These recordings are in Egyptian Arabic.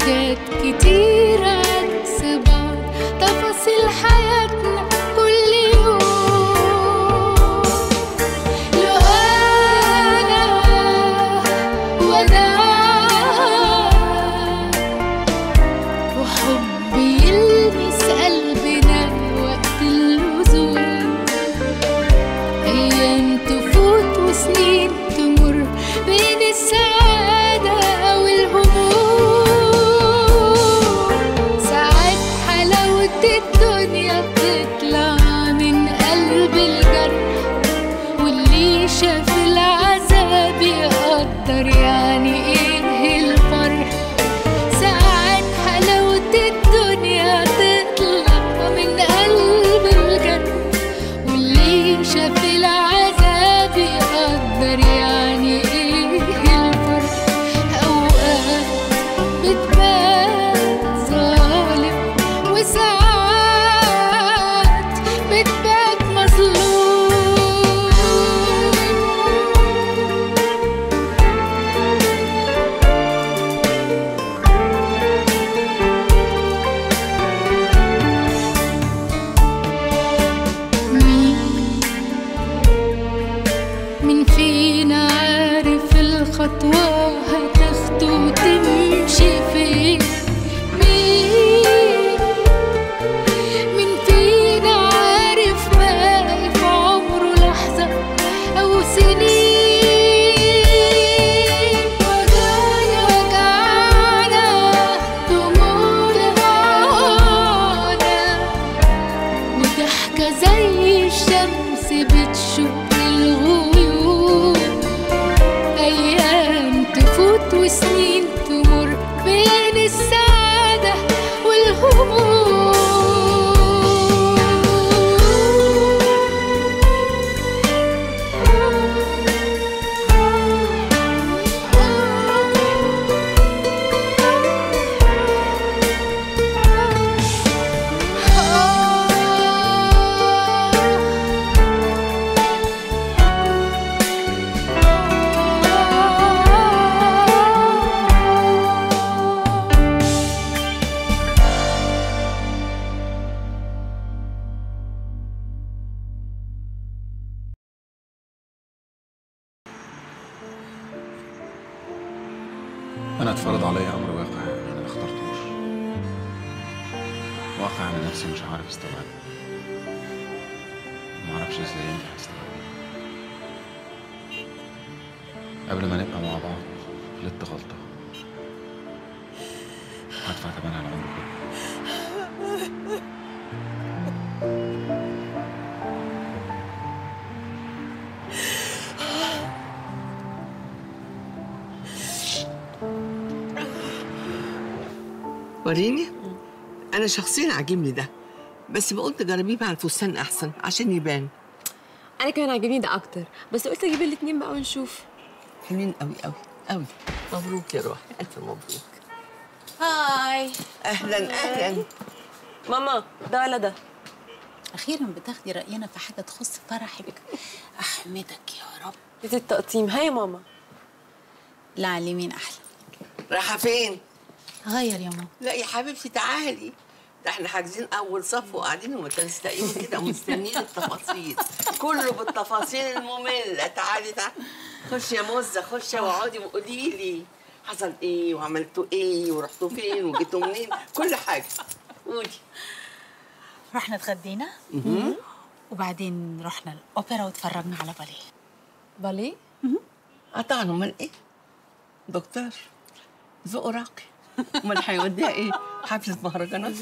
حاجات كتير عكس بعض تفاصيل حياتنا كل يوم لو أنا وأنا وحب يلمس قلبنا وقت اللزوم أيام تفوت وسنين تمر بين السعادة والهموم ساعات حلاوة الدنيا بتطلع من قلب الجرح واللي شاف العذاب يقدر يعني ايه الفرح ساعات حلاوة الدنيا تطلع من قلب الجنة واللي شاف العذاب يقدر يعني ايه الفرح اوقات بتبان ظالم وساعات بتبان مظلوم مين مين فينا عارف الخطوة هتاخده وتمشي فين مين مين فينا عارف باقي في عمره لحظة أو سنين وجعنا وجعنا دموعنا معانا وضحكة زي الشمس بتشق الغيوم أيام تفوت وسنين تمر بين السعادة أنا اتفرض عليا أمر واقع أنا ما اخترتوش واقع أنا نفسي مش عارف استوعبه ما أعرفش إزاي أنت هتستوعبيه قبل ما نبقى مع بعض غلطت غلطة هدفع ثمنها العمر كله وريني انا شخصيا عاجبني ده بس بقول تجربيه مع الفستان احسن عشان يبان انا كمان عاجبني ده اكتر بس قلت اجيب الاتنين بقى ونشوف حلوين قوي قوي قوي مبروك يا روح الف مبروك هاي اهلا اهلا ماما ده ولا ده اخيرا بتاخدي راينا في حاجه تخص فرحك احمدك يا رب دي التقطيم هاي يا ماما لا على اليمين احلى رايحه فين غير يا ماما لا يا حبيبتي تعالي ده احنا حاجزين اول صف وقاعدين ومتستقين كده ومستنيين التفاصيل كله بالتفاصيل الممله تعالي تعالي خشي يا مزه خشي واقعدي وقولي لي حصل ايه وعملتوا ايه ورحتوا فين وجيتوا منين كل حاجه قولي رحنا اتغدينا وبعدين رحنا الاوبرا واتفرجنا على باليه باليه قطعنا امال ايه دكتور ذوقه راقي امال هيوديها ايه حفله مهرجانات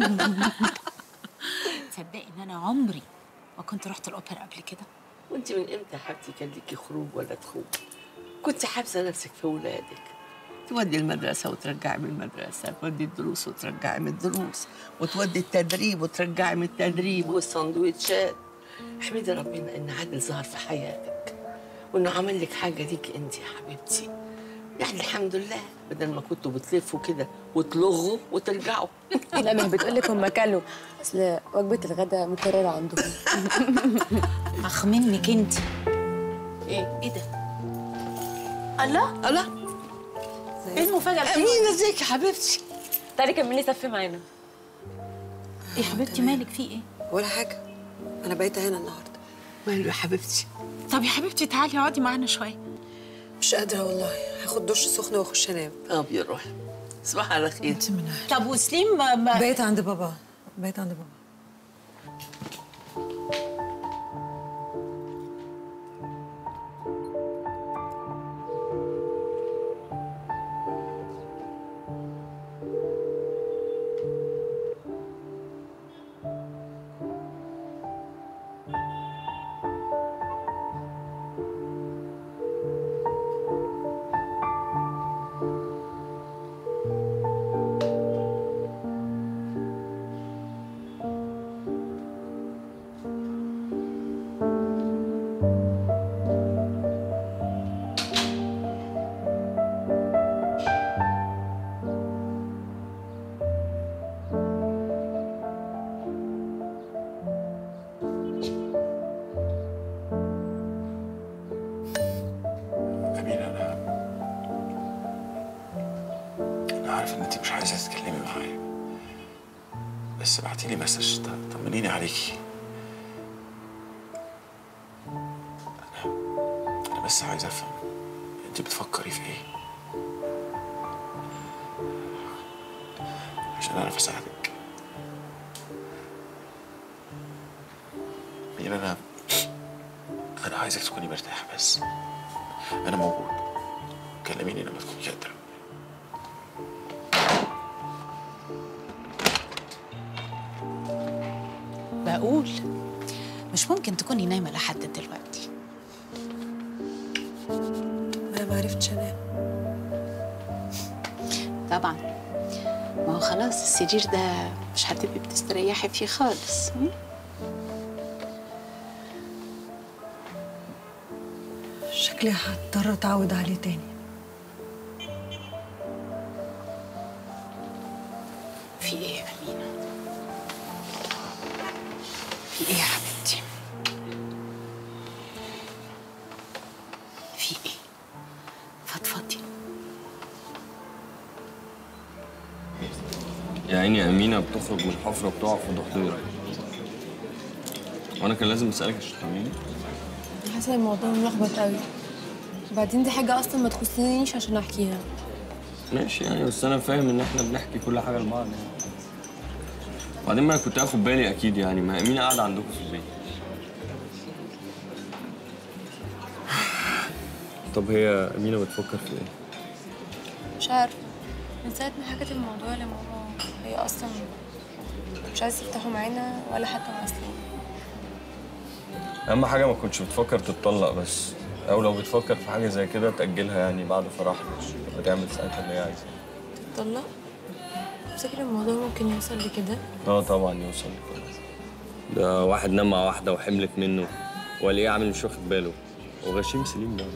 تصدقي ان انا عمري ما كنت رحت الاوبرا قبل كده وانت من امتى يا حبيبتي كان ليكي خروج ولا تخوج كنت حابسه نفسك في ولادك تودي المدرسة وترجعي من المدرسة تودي الدروس وترجعي من الدروس وتودي التدريب وترجعي من التدريب والسندوتشات احمدي ربنا ان عادل ظهر في حياتك وانه عمل لك حاجة ليك انت يا حبيبتي يعني الحمد لله بدل ما كنتوا بتلفوا كده وتلغوا وترجعوا لا ما هي بتقول لك هم كلوا اصل وجبه الغداء مكرره عندهم اخ منك انت ايه ايه ده الله الله ايه المفاجاه الحلوه امينه ازيك يا حبيبتي تعالي كملي صف معانا يا حبيبتي مالك في ايه ولا حاجة أنا بايتة هنا النهاردة ماله يا حبيبتي طب يا حبيبتي تعالي اقعدي معانا شويه مش قادرة والله هاخد دش سخن واخش انام طب يا روحي صباح على خير طب وسليم ما, ما بايت عند بابا بايت عند بابا أمين أنا أنا عارف إن أنت مش عايزة تتكلمي معايا بس ابعتي لي مسج ط- طمنيني عليكي أنا أنا بس عايز أفهم أنت بتفكري في إيه؟ عشان أعرف أساعدك أمين أنا أنا عايزك تكوني مرتاحة بس أنا موجود كلميني لما تكوني قادرة بقول مش ممكن تكوني نايمه لحد دلوقتي أنا ما عرفتش أنام طبعا ما هو خلاص السرير ده مش هتبقي بتستريحي فيه خالص م? شكلي هضطر أتعود عليه تاني في ايه يا امينه في ايه يا حبيبتي في ايه فضفضي يا عيني أمينة بتخرج من الحفرة بتقع في ضحضيرة وأنا كان لازم أسألك عشان تفهميني حاسه الموضوع ملخبط قوي وبعدين دي حاجه اصلا ما تخصنيش عشان احكيها ماشي يعني بس أنا فاهم إن إحنا بنحكي كل حاجة لبعض يعني وبعدين ما أنا كنت آخد بالي أكيد يعني ما أمينة قاعدة عندكم في البيت طب هي أمينة بتفكر في إيه؟ مش عارفه من ساعه ما حكت الموضوع لماما هي اصلا مش عايزه تفتحه معانا ولا حتى مع سليم أهم حاجة ما كنتش بتفكر تتطلق بس أو لو بتفكر في حاجة زي كده تأجلها يعني بعد فرحنا تبقى تعمل ساعتها اللي هي عايزاه تطلق تفتكر الموضوع ممكن يوصل لكده اه طبعا يوصل لكده ده واحد نام مع واحدة وحملت منه وليه عامل مش واخد باله وغشيم سليم ده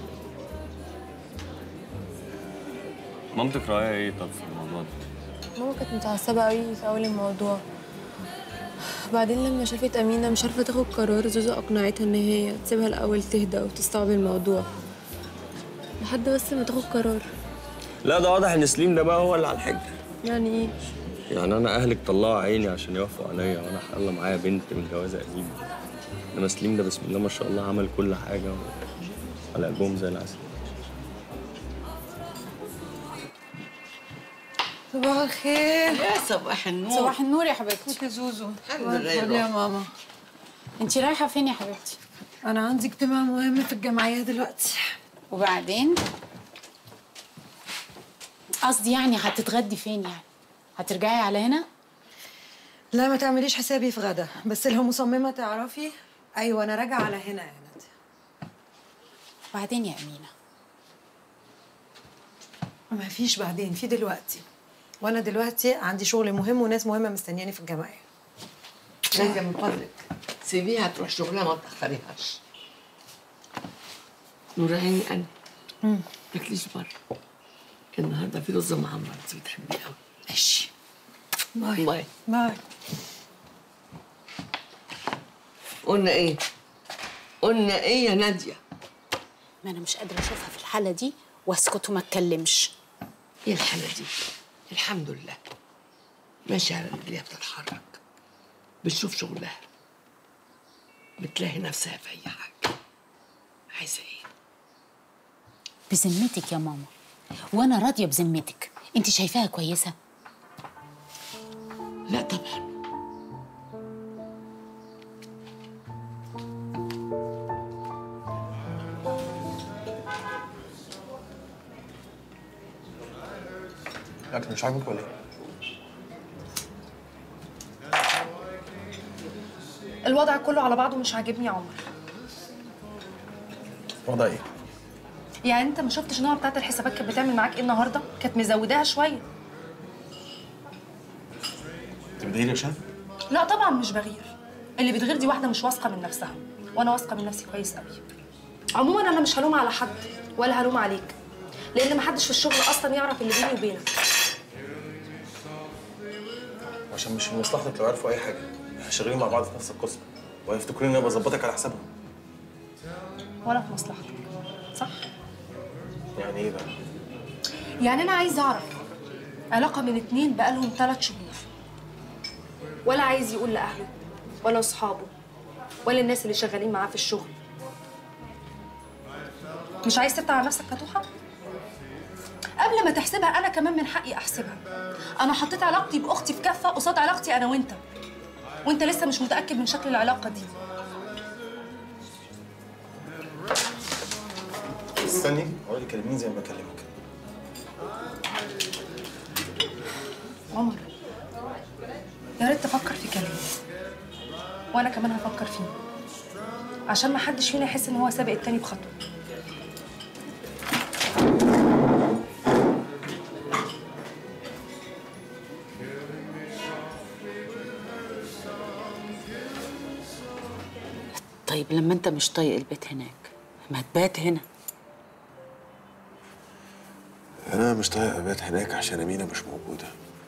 مامتك رأيها ايه طب في الموضوع ده؟ ماما كانت متعصبة قوي في أول الموضوع بعدين لما شافت أمينة مش عارفة تاخد قرار زوزو أقنعتها إن هي تسيبها الأول تهدى وتستوعب الموضوع لحد بس ما تاخد قرار لا ده واضح ان سليم ده بقى هو اللي على الحجة يعني إيه يعني انا اهلك طلعوا عيني عشان يوافقوا عليا وانا الله معايا بنت من جوازة قديمة انما سليم ده بسم الله ما شاء الله عمل كل حاجة و... على قلبهم زي العسل صباح الخير يا صباح النور صباح النور يا حبيبتي يا زوزو الحمد لله يا قولي يا روح. ماما انت رايحه فين يا حبيبتي أنا عندي اجتماع مهم في الجمعية دلوقتي وبعدين قصدي يعني هتتغدي فين يعني هترجعي على هنا لا ما تعمليش حسابي في غدا بس لو مصممة تعرفي أيوة أنا راجعة على هنا يا ندى وبعدين يا امينه ما فيش بعدين في دلوقتي وانا دلوقتي عندي شغل مهم وناس مهمه مستنياني في الجمعيه نادية من فضلك سيبيها تروح شغلها ما تأخريهاش نوراني أنا ما تاكليش بره النهارده في رز معمر انت بتحبيه قوي ماشي باي باي باي قلنا ايه؟ قلنا ايه يا نادية؟ ما انا مش قادره اشوفها في الحاله دي واسكت وما اتكلمش ايه الحالة دي؟ الحمد لله ماشية على رجليها بتتحرك بتشوف شغلها بتلاقي نفسها في أي حاجة عايزة إيه؟ بذمتك يا ماما وانا راضيه بذمتك انت شايفاها كويسه لا طبعا الاكل مش عاجبك ولا ايه؟ الوضع كله على بعضه مش عاجبني يا عمر وضع ايه؟ يعني انت ما شفتش النوع بتاعت الحسابات كانت بتعمل معاك ايه النهارده كانت مزوداها شويه انت بتغيري يا شام؟ لا طبعا مش بغير اللي بتغير دي واحده مش واثقه من نفسها وانا واثقه من نفسي كويس قوي عموما انا مش هلوم على حد ولا هلوم عليك لان ما حدش في الشغل اصلا يعرف اللي بيني وبينك عشان مش في مصلحتك لو عرفوا اي حاجه احنا شغالين مع بعض في نفس القسم وهيفتكروا ان انا بظبطك على حسابهم ولا في مصلحتك صح يعني ايه بقى؟ يعني انا عايز اعرف علاقه من اتنين بقالهم ثلاث شهور ولا عايز يقول لاهله ولا اصحابه ولا الناس اللي شغالين معاه في الشغل مش عايز تفتح على نفسك فتوحه قبل ما تحسبها انا كمان من حقي احسبها انا حطيت علاقتي باختي في كفه قصاد علاقتي انا وانت وانت لسه مش متاكد من شكل العلاقه دي استني اقعدي كلميني زي ما بكلمك عمر يا ريت تفكر في كلامي وانا كمان هفكر فيه عشان ما حدش فينا يحس ان هو سابق التاني بخطوه طيب لما انت مش طايق البيت هناك ما تبات هنا انا مش طايق ابات هناك عشان امينه مش موجوده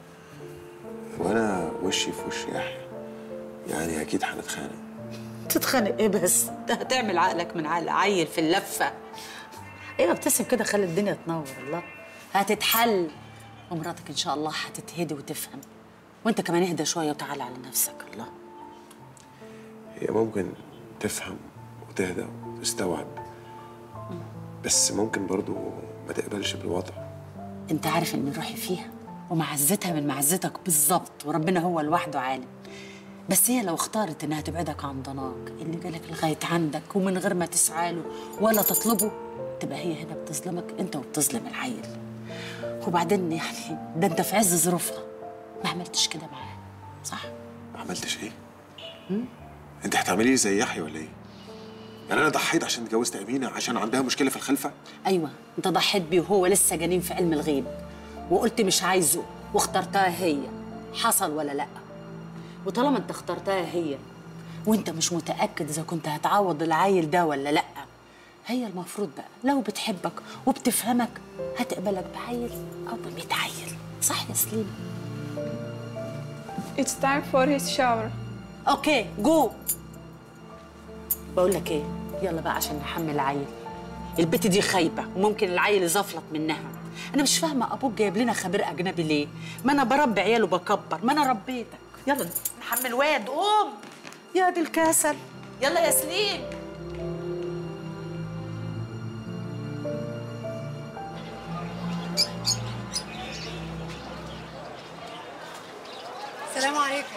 وانا وشي في وش يحيى يعني اكيد هنتخانق تتخانق ايه بس ده هتعمل عقلك من عقل عيل في اللفه ايوه ابتسم كده خلي الدنيا تنور الله هتتحل ومراتك ان شاء الله هتتهدي وتفهم وانت كمان اهدى شويه وتعالى على نفسك الله هي ممكن تفهم وتهدى وتستوعب بس ممكن برضو ما تقبلش بالوضع انت عارف ان روحي فيها ومعزتها من معزتك بالظبط وربنا هو لوحده عالم بس هي لو اختارت انها تبعدك عن ضناك اللي جالك لغايه عندك ومن غير ما تسعى له ولا تطلبه تبقى هي هنا بتظلمك انت وبتظلم العيل وبعدين يعني ده انت في عز ظروفها ما عملتش كده معاها صح ما عملتش ايه انت هتعملي لي زي يحيى ولا ايه يعني انا ضحيت عشان اتجوزت امينه عشان عندها مشكله في الخلفه ايوه انت ضحيت بيه وهو لسه جنين في علم الغيب وقلت مش عايزه واخترتها هي حصل ولا لا وطالما انت اخترتها هي وانت مش متاكد اذا كنت هتعوض العيل ده ولا لا هي المفروض بقى لو بتحبك وبتفهمك هتقبلك بعيل او بميت عيل صح يا سليم It's time for his shower. اوكي جو بقول لك ايه يلا بقى عشان نحمل العيل البت دي خايبه وممكن العيل يزفلط منها انا مش فاهمه ابوك جايب لنا خبير اجنبي ليه ما انا بربي عيال وبكبر ما انا ربيتك يلا نحمل واد قوم يا دي الكسل يلا يا سليم السلام عليكم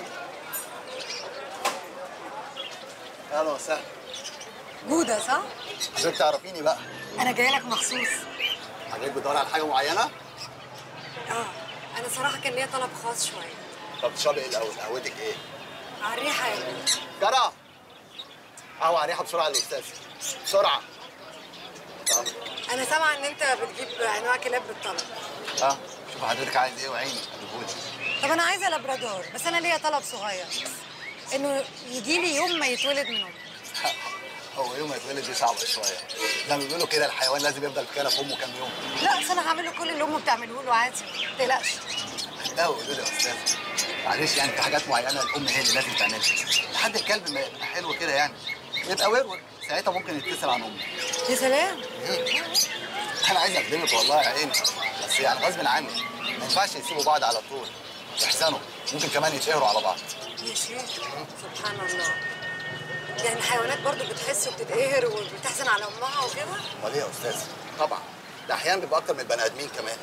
اهلا وسهلا جودة صح؟ عشان تعرفيني بقى أنا جاية لك مخصوص حضرتك بتدور على حاجه معينه اه أنا صراحة كان ليا طلب خاص شوية طب تشربي ايه الاول قهوتك ايه على الريحة يا جودة جرى قهوه على الريحه بسرعه للاستاذ بسرعه اه أنا سامعة إن أنت بتجيب أنواع كلاب بالطلب اه شوف حضرتك عايز ايه وعيني هجيبهولك طب أنا عايزة لابرادور بس أنا ليا طلب صغير إنه يجي لي يوم ما يتولد من أمي هو يوم ما يتولد دي صعبه شويه زي ما بيقولوا كده الحيوان لازم يفضل في كنف امه كام يوم لا بس أنا هعمل له كل اللي أمه بتعمله له عادي ما تقلقش لا قولوا لي يا استاذ معلش يعني في حاجات معينه الام هي اللي لازم تعملها لحد الكلب ما يبقى حلو كده يعني يبقى ورور ساعتها ممكن يتصل عن امه يا سلام انا عايز اخدمك والله يا عيني بس يعني غصب عني ما ينفعش يسيبوا بعض على طول يحزنوا ممكن كمان يتقهروا على بعض يا شيخ سبحان الله يعني الحيوانات برضو بتحس وبتتقهر وبتحزن على امها وكده امال ايه يا استاذ طبعا ده احيانا بيبقى اكتر من البني ادمين كمان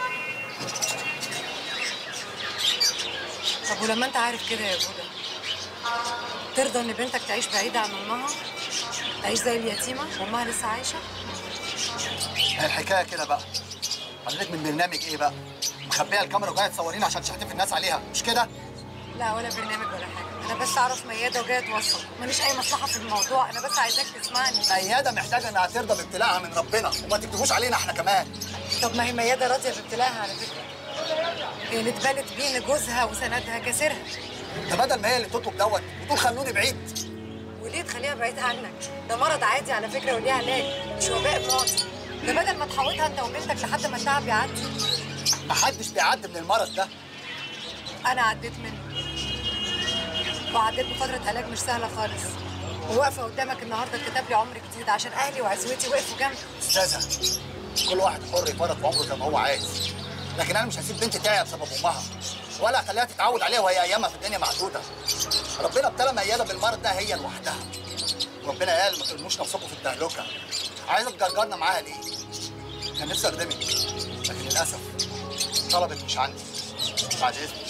طب ولما انت عارف كده يا جوده ترضى ان بنتك تعيش بعيده عن امها تعيش زي اليتيمه وامها لسه عايشه هي الحكايه كده بقى حضرتك من برنامج ايه بقى مخبيه الكاميرا وجايه تصورينا عشان تشتف الناس عليها مش كده لا ولا برنامج ولا حاجه انا بس اعرف مياده وجايه توصل ماليش اي مصلحه في الموضوع انا بس عايزاك تسمعني مياده محتاجه انها ترضى بابتلاءها من ربنا وما تكتبوش علينا احنا كمان طب ما هي مياده راضيه بابتلاءها على فكره هي اللي اتبلت بيه ان جوزها وسندها كسرها ده بدل ما هي اللي تطلب دوت وتقول خلوني بعيد وليه تخليها بعيد عنك ده مرض عادي على فكره وليه علاج مش وباء معدي ده بدل ما تحوطها انت وبنتك لحد ما التعب يعدي محدش بيعدي من المرض ده انا عديت منه وعديت بفتره علاج مش سهله خالص وواقفه قدامك النهارده اتكتب لي عمر جديد عشان اهلي وعزوتي وقفوا جنبي استاذه كل واحد حر يفرط في عمره زي ما هو عايز لكن انا مش هسيب بنتي تعيا بسبب امها ولا هخليها تتعود عليها وهي ايامها في الدنيا معدوده ربنا ابتلى مياده بالمرض ده هي لوحدها ربنا قال ما ترموش نفسكم في التهلكه عايزه تجرجرنا معاها ليه؟ كان نفسي اخدمك لكن للاسف طلبت مش عندي بعد اذنك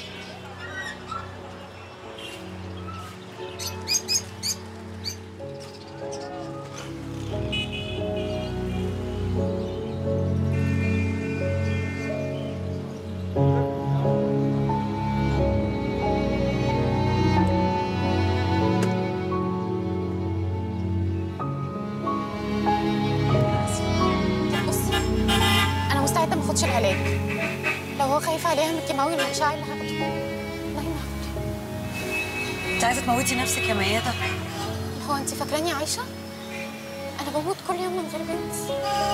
بصي انا مستعده ما اخدش العلاج لو هو خايف عليها من الكيماوي الاشعاعي اللي هاخده والله ما هاخده انت عايزه تموتي نفسك يا مياده هو انت فاكراني عايشه انا بموت كل يوم من غير بنت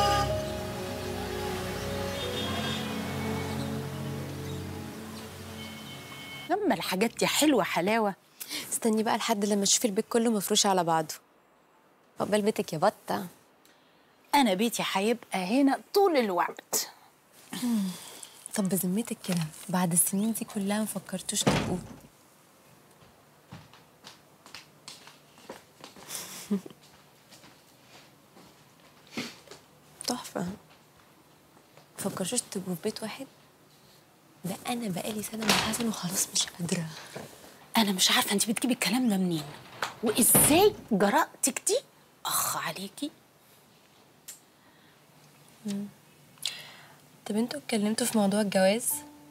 لما الحاجات دي حلوه حلاوه استني بقى لحد لما اشوف البيت كله مفروش على بعضه عقبال بيتك يا بطه انا بيتي هيبقى هنا طول الوقت طب بذمتك كده بعد السنين دي كلها ما فكرتوش تبقوا تحفة فكرتوش تبقوا في بيت واحد ده انا بقالي سنة مع حسن وخلاص مش قادرة انا مش عارفه انت بتجيبي الكلام ده منين وازاي جرأتك دي اخ عليكي طب انتوا اتكلمتوا في موضوع الجواز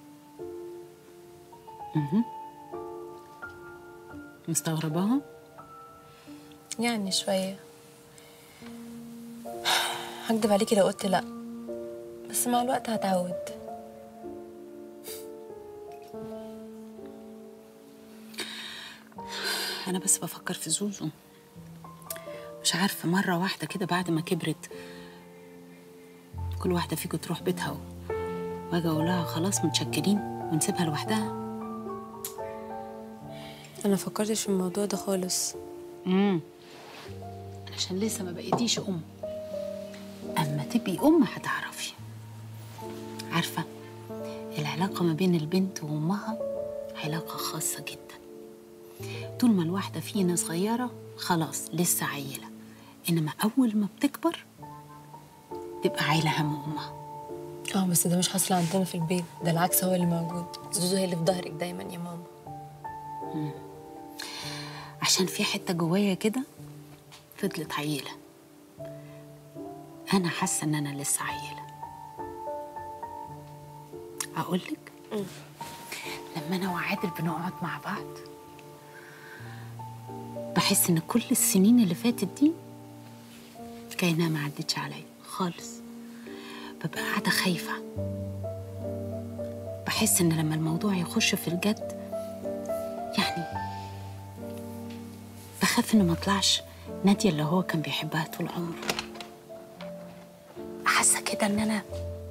مستغرباها يعني شوية هكدب عليكي لو قلت لأ بس مع الوقت هتعود انا بس بفكر في زوزو مش عارفه مره واحده كده بعد ما كبرت كل واحده فيكم تروح بيتها و- واجي اقول لها خلاص متشكلين ونسيبها لوحدها أنا فكرتش في الموضوع ده خالص امم عشان لسه ما بقيتيش ام اما تبقي ام هتعرفي عارفه العلاقه ما بين البنت وامها علاقه خاصه جدا طول ما الواحده فينا صغيره خلاص لسه عيله انما اول ما بتكبر تبقى عايله هم امها اه بس ده مش حاصل عندنا في البيت ده العكس هو اللي موجود زوزو هي اللي في ظهرك دايما يا ماما عشان في حته جوايا كده فضلت عيله انا حاسه ان انا لسه عيله اقول لك لما انا وعادل بنقعد مع بعض بحس ان كل السنين اللي فاتت دي كأنها ما عدتش عليا خالص ببقى قاعده خايفه بحس ان لما الموضوع يخش في الجد يعني بخاف انه ما طلعش نادية اللي هو كان بيحبها طول عمره حاسه كده ان انا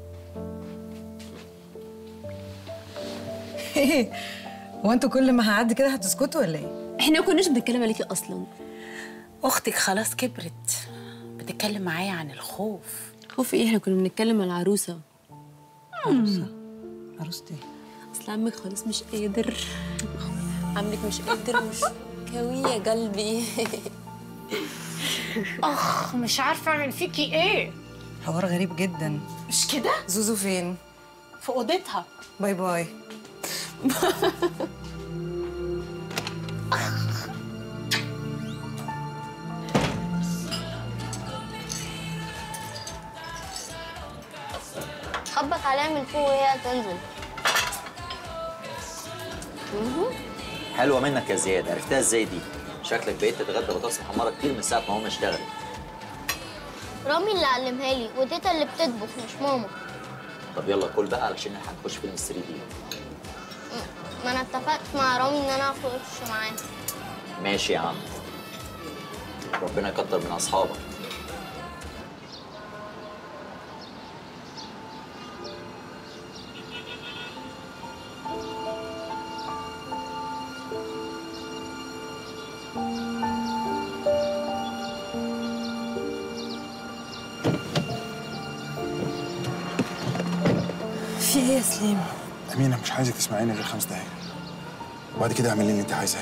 هو انتوا كل ما هعدي كده هتسكتوا ولا ايه؟ احنا ما كناش بنتكلم عليكي اصلا اختك خلاص كبرت بتتكلم معايا عن الخوف خوف ايه احنا كنا بنتكلم على العروسه عروسة عروستي اصل عمك خالص مش قادر عمك مش قادر مش كوي يا قلبي اخ مش عارفه اعمل فيكي ايه حوار غريب جدا مش كده زوزو فين في اوضتها باي باي خبط عليها من فوق وهي تنزل حلوه منك يا زياد عرفتها ازاي دي شكلك بقيت تتغدى بطاطس محمره كتير من ساعه ما هم اشتغلوا رامي اللي علمها لي وتيتا اللي بتطبخ مش ماما طب يلا كل بقى علشان احنا هنخش فيلم 3 دي ما انا اتفقت مع رامي ان انا اخش معاه ماشي يا عم ربنا يكتر من اصحابك في ايه يا سليم أمينة مش عايزك تسمعيني غير خمس دقايق وبعد كده اعملي اللي أنت عايزاه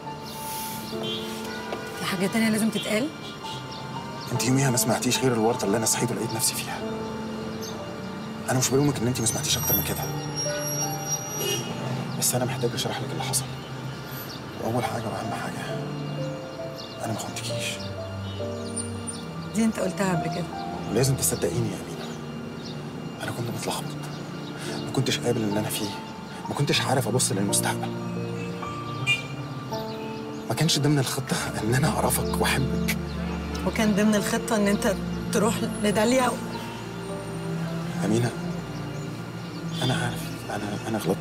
في حاجه تانية لازم تتقال أنت يوميها ما سمعتيش غير الورطة اللي أنا صحيت ولقيت نفسي فيها أنا مش بلومك إن أنت ما سمعتيش أكتر من كده بس أنا محتاج أشرح لك اللي حصل وأول حاجة وأهم حاجة أنا ما خنتكيش دي انت قلتها قبل كده ولازم تصدقيني يا أمينة أنا كنت متلخبط ما كنتش قابل اللي أنا فيه ما كنتش عارف أبص للمستقبل ما كانش ضمن الخطة إن أنا أعرفك وأحبك وكان ضمن الخطه ان انت تروح لداليا و... أمينة أنا عارف أنا أنا غلطت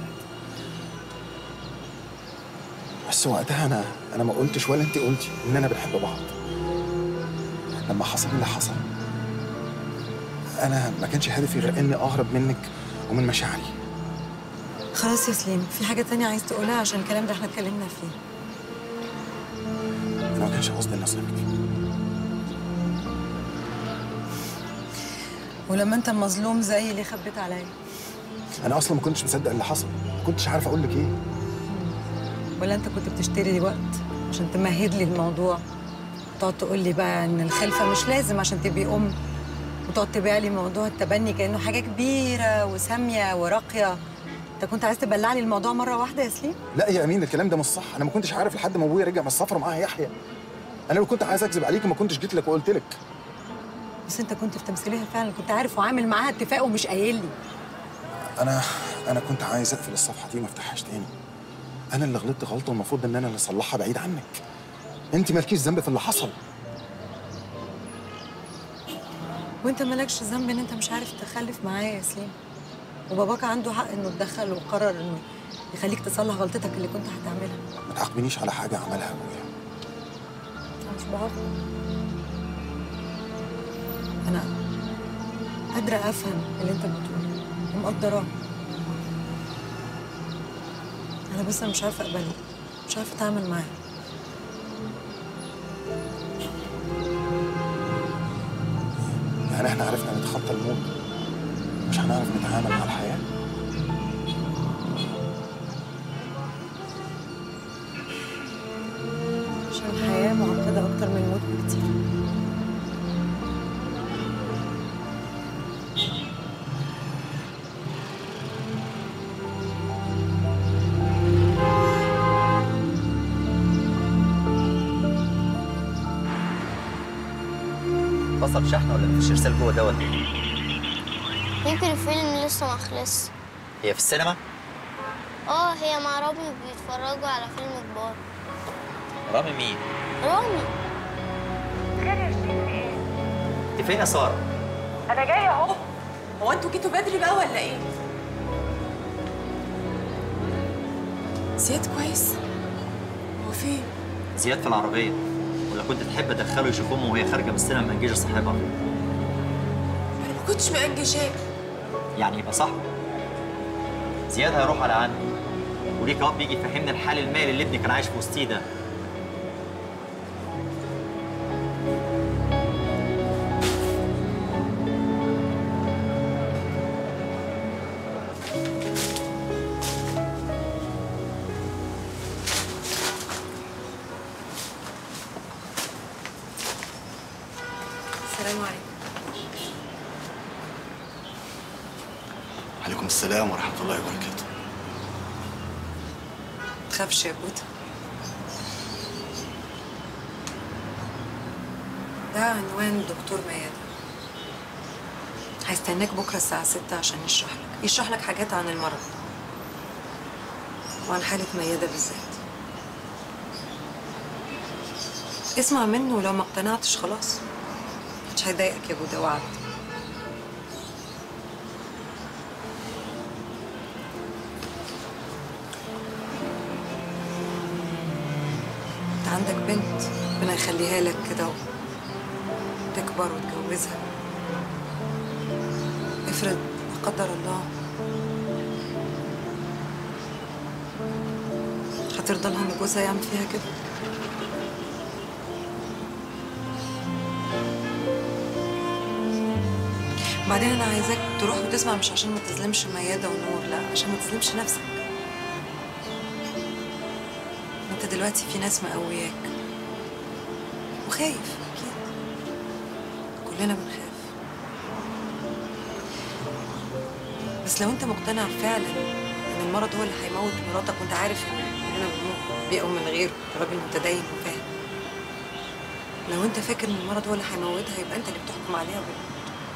بس وقتها أنا أنا ما قلتش ولا أنت قلتي إننا بنحب بعض لما حصل اللي حصل أنا ما كانش هدفي غير إني أهرب منك ومن مشاعري خلاص يا سليم في حاجه تانية عايز تقولها عشان الكلام ده احنا اتكلمنا فيه أنا ما كانش قصدي إني أصدمك ولما انت مظلوم زي اللي خبيت عليا أنا أصلا ما كنتش مصدق اللي حصل ما كنتش عارف أقول لك إيه ولا انت كنت بتشتري وقت عشان تمهد لي الموضوع تقعد تقول لي بقى ان الخلفه مش لازم عشان تبقي ام وتقعد تبيع لي موضوع التبني كانه حاجه كبيره وساميه وراقيه انت كنت عايز تبلع لي الموضوع مره واحده يا سليم لا يا أمين الكلام ده مش صح أنا ما كنتش عارف لحد ما أبويا رجع من السفر ومعاه يحيى أنا لو كنت عايز أكذب عليك ما كنتش جيت لك وقلت لك بس انت كنت في تمثيليه فعلا كنت عارف وعامل معاها اتفاق ومش قايل لي انا انا كنت عايز اقفل الصفحه دي وما افتحهاش تاني انا اللي غلطت غلطه والمفروض ان انا اللي اصلحها بعيد عنك انت مالكيش ذنب في اللي حصل وانت مالكش ذنب ان انت مش عارف تخلف معايا يا سليم وباباك عنده حق انه اتدخل وقرر انه يخليك تصلح غلطتك اللي كنت هتعملها ما تعاقبنيش على حاجه عملها ابويا انا مش بعاقبك انا قادره افهم اللي انت بتقوله ومقدراه انا بس مش عارفه اقبله مش عارفه اتعامل معاه يعني احنا عرفنا نتخطى الموت مش هنعرف نتعامل مع الحياه عشان الحياه معقده اكتر من الموت بكتير فصل شحن ولا مفيش ارسال جوه دوت يمكن الفيلم لسه ما خلص هي في السينما اه هي مع رامي بيتفرجوا على فيلم كبار رامي مين رامي انت فين يا ساره انا جايه اهو هو انتوا جيتوا بدري بقى ولا ايه زياد كويس هو فين زياد في العربيه ولا كنت تحب ادخله يشوف امه وهي خارجه من السينما مأنججه صاحبها انا ما كنتش مأنجشاه يعني يبقى صح زياد هيروح على عندي وليك اب يجي يفهمني الحال المالي اللي ابني كان عايش في وسطيه ده السلام عليكم عليكم السلام ورحمه الله وبركاته تخافش يا بوتا ده عنوان دكتور ميادة هيستناك بكرة الساعة ستة عشان يشرح لك يشرح لك حاجات عن المرض وعن حالة ميادة بالذات اسمع منه ولو ما اقتنعتش خلاص مش هيضايقك يا بودا وعد انت عندك بنت ربنا يخليها لك كده تكبر وتجوزها افرض لا قدر الله هترضى لها ان جوزها يعمل فيها كده بعدين انا عايزاك تروح وتسمع مش عشان ما تظلمش ميادة ونور لا عشان ما تظلمش نفسك انت دلوقتي في ناس مقوياك وخايف اكيد كلنا بنخاف بس لو انت مقتنع فعلا ان المرض هو اللي هيموت مراتك وانت عارف ان كلنا بنموت بيقوم من غيره انت راجل متدين وفاهم لو انت فاكر ان المرض هو اللي هيموتها يبقى انت اللي بتحكم عليها بالموت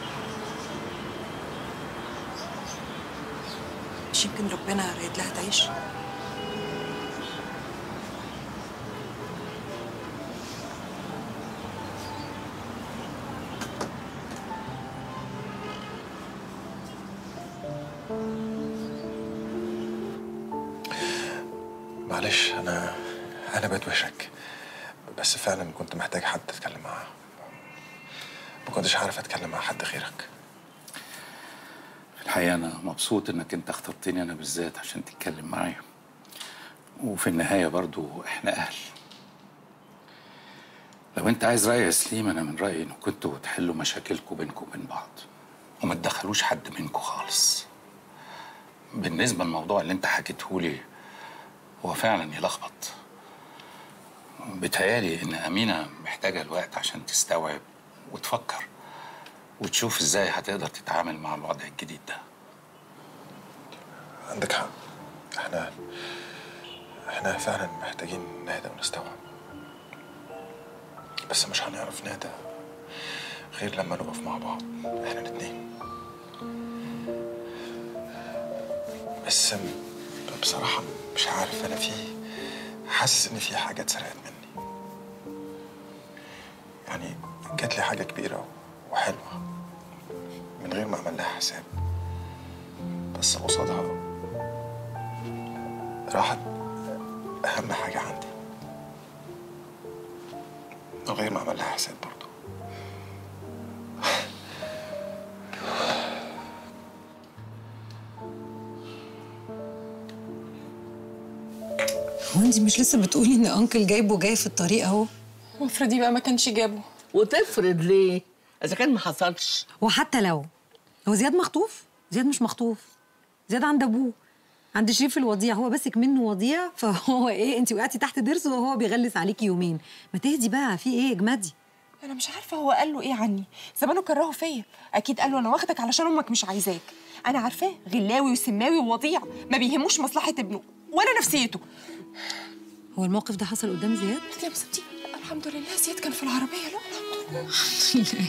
مش يمكن ربنا رايد لها تعيش معلش انا انا بدوشك بس فعلا كنت محتاج حد اتكلم معاه ما كنتش عارف اتكلم مع حد غيرك في الحقيقة أنا مبسوط إنك أنت اخترتني أنا بالذات عشان تتكلم معايا وفي النهاية برضو إحنا أهل لو أنت عايز رأي يا سليم أنا من رأيي إن كنتوا تحلوا مشاكلكم بينكم وبين بعض وما تدخلوش حد منكم خالص بالنسبة للموضوع اللي أنت حكيته لي هو فعلا يلخبط بتهيالي إن أمينة محتاجة الوقت عشان تستوعب وتفكر وتشوف ازاي هتقدر تتعامل مع الوضع الجديد ده عندك حق احنا احنا فعلا محتاجين نهدى ونستوعب بس مش هنعرف نهدى غير لما نقف مع بعض احنا الاتنين بس بصراحة مش عارف أنا في حاسس إن في حاجة اتسرقت مني يعني جات لي حاجة كبيرة وحلوة من غير ما أعمل لها حساب بس قصادها راحت أهم حاجة عندي من غير ما أعمل لها حساب برضه هو انت مش لسه بتقولي ان انكل جايبه جاي في الطريق اهو وافرضي بقى ما كانش جابه وتفرض ليه اذا كان ما حصلش وحتى لو هو زياد مخطوف زياد مش مخطوف زياد عند ابوه عند شريف الوضيع هو بسك منه وضيع فهو ايه انت وقعتي تحت ضرسه وهو بيغلس عليكي يومين ما تهدي بقى في ايه اجمدي انا مش عارفه هو قال له ايه عني زمانه كرهه فيا اكيد قال له انا واخدك علشان امك مش عايزاك انا عارفاه غلاوي وسماوي ووضيع ما بيهموش مصلحه ابنه ولا نفسيته هو الموقف ده حصل قدام زياد لا يا مصيبتي الحمد لله زياد كان في العربيه لا الحمد لله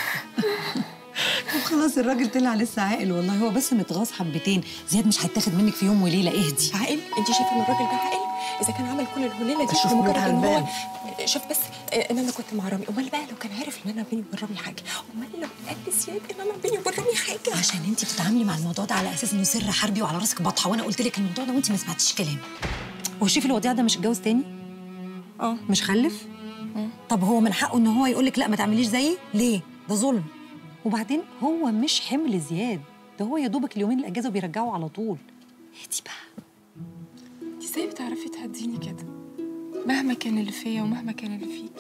خلاص الراجل طلع لسه عاقل والله هو بس متغاظ حبتين زياد مش هيتاخد منك في يوم وليله اهدي عاقل انت شايفه ان الراجل ده عاقل اذا كان عمل كل الهليله دي أشوف لمجرد منها ان هو الباب. شاف بس ان انا كنت مع رامي امال بقى لو كان عارف ان انا بيني وبين رامي حاجه امال لو قال لزياد ان انا بيني وبين رامي حاجه عشان انت بتتعاملي مع الموضوع ده على اساس انه سر حربي وعلى راسك بطحه وانا قلت لك الموضوع ده وانت ما سمعتيش كلامي هو شريف الوديع ده مش اتجوز تاني اه مش خلف طب هو من حقه ان هو يقول لك لا ما تعمليش زيي ليه ده ظلم وبعدين هو مش حمل زياد ده هو يا دوبك اليومين الاجازه وبيرجعوا على طول اهدي بقى انت ازاي بتعرفي تهديني كده مهما كان اللي فيا ومهما كان اللي فيك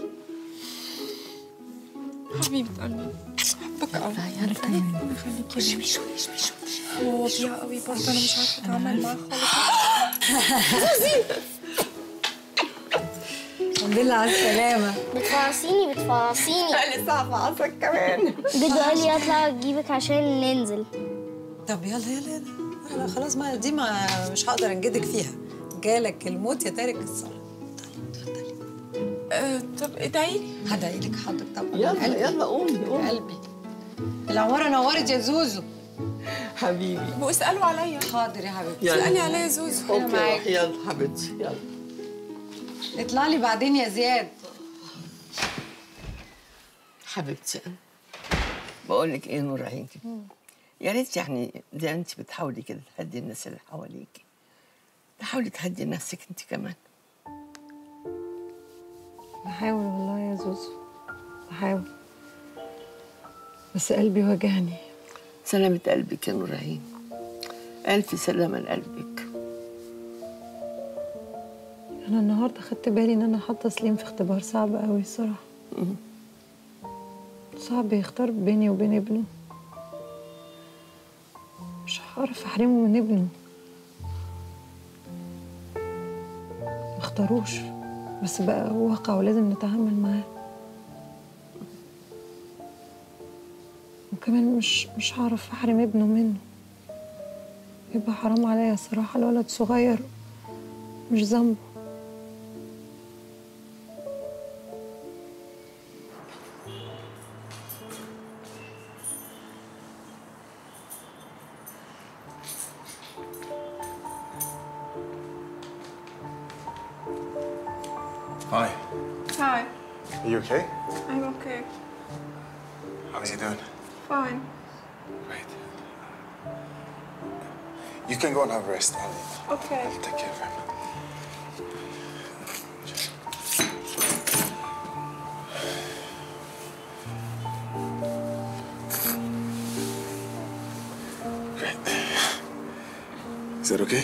حبيبة قلبي بحبك قوي يلا تمام خليكي شوي شوي شوي شوي هو وضيع قوي برضه انا مش عارفه اتعامل معاه خالص الحمد لله على السلامة بتفعصيني بتفعصيني لسه هفعصك كمان جدو قال لي اطلع اجيبك عشان ننزل طب يلا يلا يلا لا خلاص ما دي ما مش هقدر انجدك فيها جالك الموت يا تارك الصلاة أه طب ادعي لي هدعي لك حاضر طبعا يلا، من قلبي. يلا قومي، من قومي. قلبي العمارة نورت يا زوزو حبيبي واسالوا عليا حاضر يا حبيبتي يلا. اسالي عليا يا زوزو أنا اوكي معاك. روحي يلا حبيبتي يلا اطلع لي بعدين يا زياد حبيبتي بقول لك ايه نور عيني يا ريت يعني زي ما انت بتحاولي كده تهدي الناس اللي حواليك تحاولي تهدي نفسك انت كمان بحاول والله يا زوزو بحاول بس قلبي وجعني سلامة قلبك يا نور عين ألف سلامة لقلبك انا النهارده خدت بالي ان انا حاطه سليم في اختبار صعب قوي الصراحه صعب يختار بيني وبين ابنه مش هعرف احرمه من ابنه مختاروش بس بقى واقع ولازم نتعامل معاه وكمان مش مش هعرف احرم ابنه منه يبقى حرام عليا الصراحه الولد صغير مش ذنبه Hi. Hi, Are you okay? I'm okay. How's he doing? Fine. Great. You can go and have a rest. I'll, Okay. I'll take care of him. Great. Is that okay?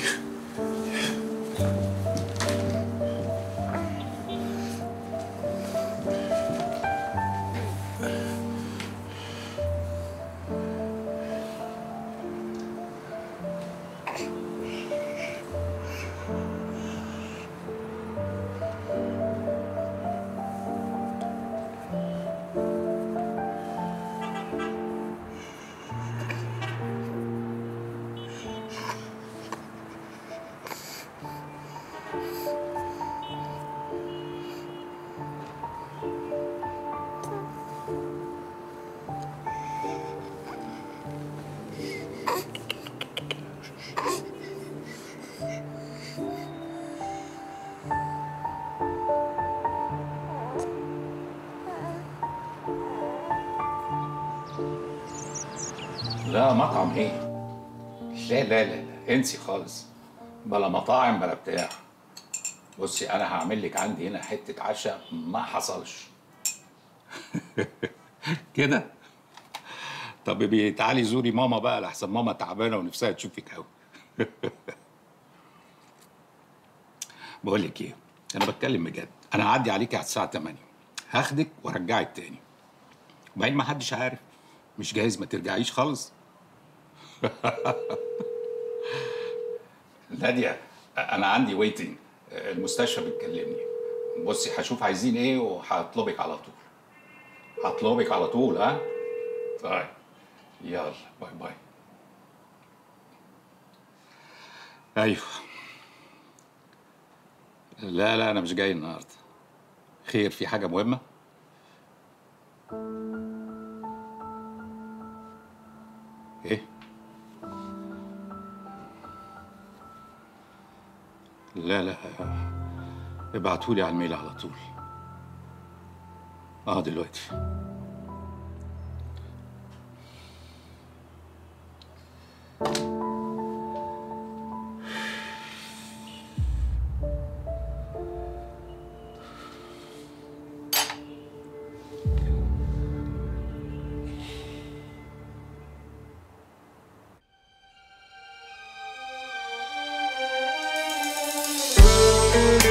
لا مطعم ايه؟ لا لا لا لا انسي خالص بلا مطاعم بلا بتاع بصي انا هعمل لك عندي هنا حته عشاء ما حصلش كده طب بيبي تعالي زوري ماما بقى لحسن ماما تعبانه ونفسها تشوفك قوي بقول لك ايه انا بتكلم بجد انا هعدي عليكي على الساعه 8 هاخدك وارجعك تاني وبعدين ما حدش عارف مش جايز ما ترجعيش خالص نادية أنا عندي ويتنج المستشفى بتكلمني بصي هشوف عايزين إيه وهطلبك على طول هطلبك على طول ها طيب يلا باي باي أيوه لا لا أنا مش جاي النهاردة خير في حاجة مهمة؟ ايه لا لا ابعتولي على الميل على طول اه دلوقتي Thank